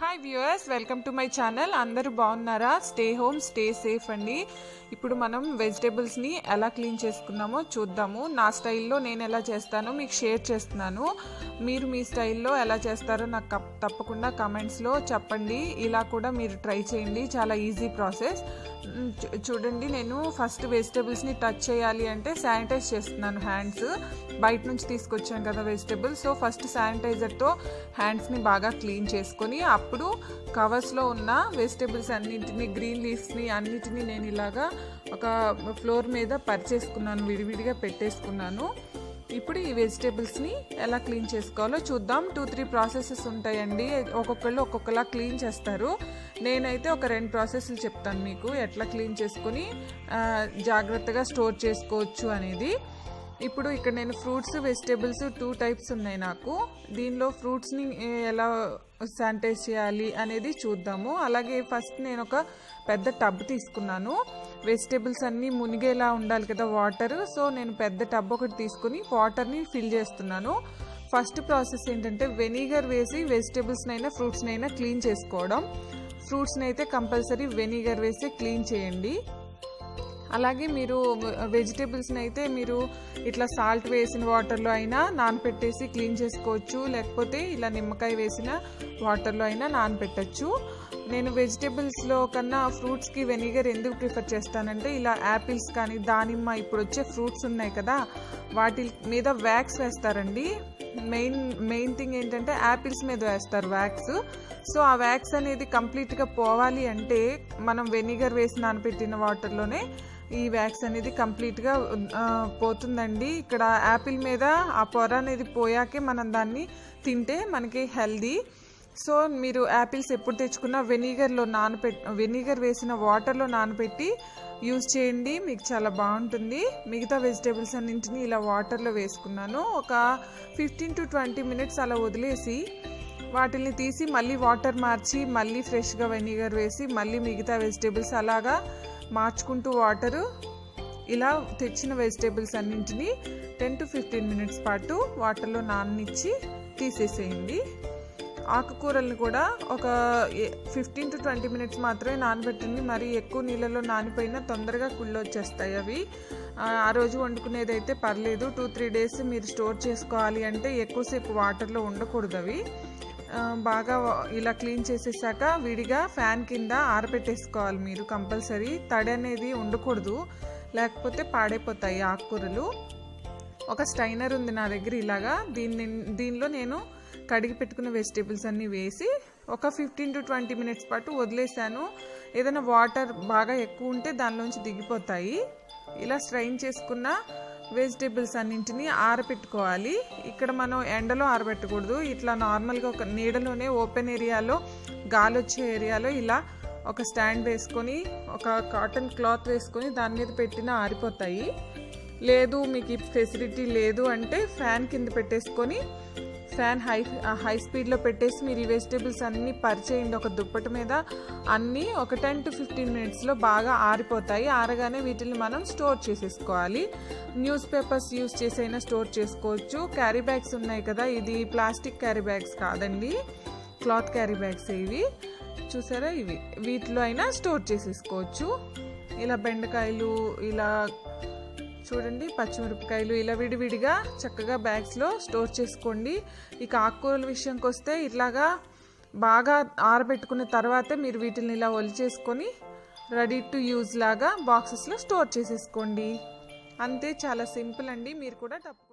hi viewers welcome to my channel అందరూ బాగున్నారా stay home stay safe అండి ఇప్పుడు మనం వెజిటేబుల్స్ని ఎలా క్లీన్ చేసుకున్నామో చూద్దాము నా స్టైల్లో నేను ఎలా చేస్తానో మీకు షేర్ చేస్తున్నాను మీరు మీ స్టైల్లో ఎలా చేస్తారో నాకు కప్- తప్పకుండా కమెంట్స్లో చెప్పండి ఇలా కూడా మీరు ట్రై చేయండి చాలా ఈజీ ప్రాసెస్ మ్, చూ- చూడండి నేను ఫస్ట్ వెజిటేబుల్స్ని టచ్ చేయాలి అంటే శానిటైజ్ చేస్తున్నాను హ్యాండ్స్ బయట నుంచి తీసుకొచ్చాను కదా వెజిటేబుల్స్ సో ఫస్ట్ శానిటైజర్తో హ్యాండ్స్ని బాగా క్లీన్ చేసుకొని అప్పుడు కవర్స్లో ఉన్న వెజిటేబుల్స్ అన్నింటినీ గ్రీన్ లీవ్స్ని అన్నిటినీ నేను ఇలాగా ఒక ఫ్లోర్ మీద పరిచేసుకున్నాను విడివిడిగా పెట్టేసుకున్నాను ఇప్పుడు ఈ వెజిటేబుల్స్ని ఎలా క్లీన్ చేసుకోవాలో చూద్దాం టూ త్రీ ప్రాసెసెస్ ఉంటాయండి ఒక్కొక్కళ్ళు ఒక్కొక్కలా క్లీన్ చేస్తారు నేనైతే ఒక రెండు ప్రాసెస్లు చెప్తాను మీకు ఎట్లా క్లీన్ చేసుకొని ఆ, జాగ్రత్తగా స్టోర్ చేసుకోవచ్చు అనేది ఇప్పుడు ఇక్కడ నేను ఫ్రూట్స్ వెజిటేబుల్స్ టూ టైప్స్ ఉన్నాయి నాకు దీనిలో ఫ్రూట్స్ని ఎలా శానిటైజ్ చేయాలి అనేది చూద్దాము అలాగే ఫస్ట్ నేను ఒక పెద్ద టబ్ తీసుకున్నాను వెజిటేబుల్స్ అన్నీ మునిగేలా ఉండాలి కదా వాటర్ సో నేను పెద్ద టబ్ ఒకటి తీసుకుని వాటర్ని ఫిల్ చేస్తున్నాను ఫస్ట్ ప్రాసెస్ ఏంటంటే వెనిగర్ వేసి వెజిటేబుల్స్నైనా ఫ్రూట్స్నైనా క్లీన్ చేసుకోవడం ఫ్రూట్స్ని అయితే కంపల్సరీ వెనిగర్ వేసి క్లీన్ చేయండి అలాగే మీరు వెజిటేబుల్స్ని అయితే మీరు ఇట్లా సాల్ట్ వేసిన వాటర్లో అయినా నానపెట్టేసి క్లీన్ చేసుకోవచ్చు లేకపోతే ఇలా నిమ్మకాయ వేసిన వాటర్లో అయినా నానపెట్టచ్చు నేను వెజిటేబుల్స్లో కన్నా ఫ్రూట్స్కి వెనిగర్ ఎందుకు ప్రిఫర్ చేస్తానంటే ఇలా యాపిల్స్ కానీ దానిమ్మ ఇప్పుడు వచ్చే ఫ్రూట్స్ ఉన్నాయి కదా వాటి మీద వ్యాక్స్ వేస్తారండి మెయిన్ మెయిన్ థింగ్ ఏంటంటే యాపిల్స్ మీద వేస్తారు వ్యాక్స్ సో ఆ వ్యాక్స్ అనేది కంప్లీట్గా పోవాలి అంటే మనం వెనిగర్ వేసి నానబెట్టిన వాటర్లోనే ఈ వ్యాక్స్ అనేది కంప్లీట్గా ఆ, పోతుందండి ఇక్కడ యాపిల్ మీద ఆ పొర అనేది పోయాకే మనం దాన్ని తింటే మనకి హెల్దీ సో మీరు యాపిల్స్ ఎప్పుడు తెచ్చుకున్నా వెనిగర్లో నానబెట్ వెనిగర్ వేసిన వాటర్లో నానబెట్టి యూజ్ చేయండి మీకు చాలా బాగుంటుంది మిగతా వెజిటేబుల్స్ అన్నింటినీ ఇలా వాటర్లో వేసుకున్నాను ఒక ఫిఫ్టీన్ టు ట్వంటీ మినిట్స్ అలా వదిలేసి వాటిని తీసి మళ్ళీ వాటర్ మార్చి మళ్ళీ ఫ్రెష్గా వెనిగర్ వేసి మళ్ళీ మిగతా వెజిటేబుల్స్ అలాగా మార్చుకుంటూ వాటరు ఇలా తెచ్చిన వెజిటేబుల్స్ అన్నింటినీ టెన్ టు ఫిఫ్టీన్ మినిట్స్ పాటు వాటర్లో నాననిచ్చి తీసేసేయండి ఆకుకూరల్ని కూడా ఒక ఫిఫ్టీన్ టు ట్వంటీ మినిట్స్ మాత్రమే నానబెట్టండి మరి ఎక్కువ నీళ్ళలో నానిపోయినా తొందరగా కుళ్ళు వచ్చేస్తాయి అవి ఆ, ఆ రోజు వండుకునేది అయితే పర్లేదు టూ త్రీ డేస్ మీరు స్టోర్ చేసుకోవాలి అంటే ఎక్కువసేపు వాటర్లో ఉండకూడదు అవి ఆ, బాగా ఇలా క్లీన్ చేసేసాక విడిగా ఫ్యాన్ కింద ఆరబెట్టేసుకోవాలి మీరు కంపల్సరీ తడి అనేది ఉండకూడదు లేకపోతే పాడైపోతాయి ఆకుకూరలు ఒక స్టైనర్ ఉంది నా దగ్గర ఇలాగా దీన్ని దీనిలో నేను కడిగి పెట్టుకున్న వెజిటేబుల్స్ అన్నీ వేసి ఒక ఫిఫ్టీన్ టు ట్వంటీ మినిట్స్ పాటు వదిలేసాను ఏదైనా వాటర్ బాగా ఎక్కువ ఉంటే దానిలోంచి దిగిపోతాయి ఇలా స్ట్రైన్ చేసుకున్న వెజిటేబుల్స్ అన్నింటినీ ఆరబెట్టుకోవాలి ఇక్కడ మనం ఎండలో ఆరబెట్టకూడదు ఇట్లా నార్మల్గా ఒక నీడలోనే ఓపెన్ ఏరియాలో గాలి వచ్చే ఏరియాలో ఇలా ఒక స్టాండ్ వేసుకొని ఒక కాటన్ క్లాత్ వేసుకొని దాని మీద పెట్టినా ఆరిపోతాయి లేదు మీకు ఈ ఫెసిలిటీ లేదు అంటే ఫ్యాన్ కింద పెట్టేసుకొని ఫ్యాన్ హై హై స్పీడ్లో పెట్టేసి మీరు ఈ వెజిటేబుల్స్ అన్నీ పరిచేయండి ఒక దుప్పటి మీద అన్నీ ఒక టెన్ టు ఫిఫ్టీన్ మినిట్స్లో బాగా ఆరిపోతాయి ఆరగానే వీటిని మనం స్టోర్ చేసేసుకోవాలి న్యూస్ పేపర్స్ యూస్ చేసి అయినా స్టోర్ చేసుకోవచ్చు క్యారీ బ్యాగ్స్ ఉన్నాయి కదా ఇది ప్లాస్టిక్ క్యారీ బ్యాగ్స్ కాదండి క్లాత్ క్యారీ బ్యాగ్స్ ఇవి చూసారా ఇవి వీటిలో అయినా స్టోర్ చేసేసుకోవచ్చు ఇలా బెండకాయలు ఇలా చూడండి పచ్చిమిరపకాయలు ఇలా విడివిడిగా చక్కగా బ్యాగ్స్లో స్టోర్ చేసుకోండి ఇక ఆకుకూరల విషయంకి వస్తే ఇట్లాగా బాగా ఆరబెట్టుకున్న తర్వాతే మీరు వీటిని ఇలా ఒలిచేసుకొని రెడీ టు యూజ్ లాగా బాక్సెస్లో స్టోర్ చేసేసుకోండి అంతే చాలా సింపుల్ అండి మీరు కూడా తప్ప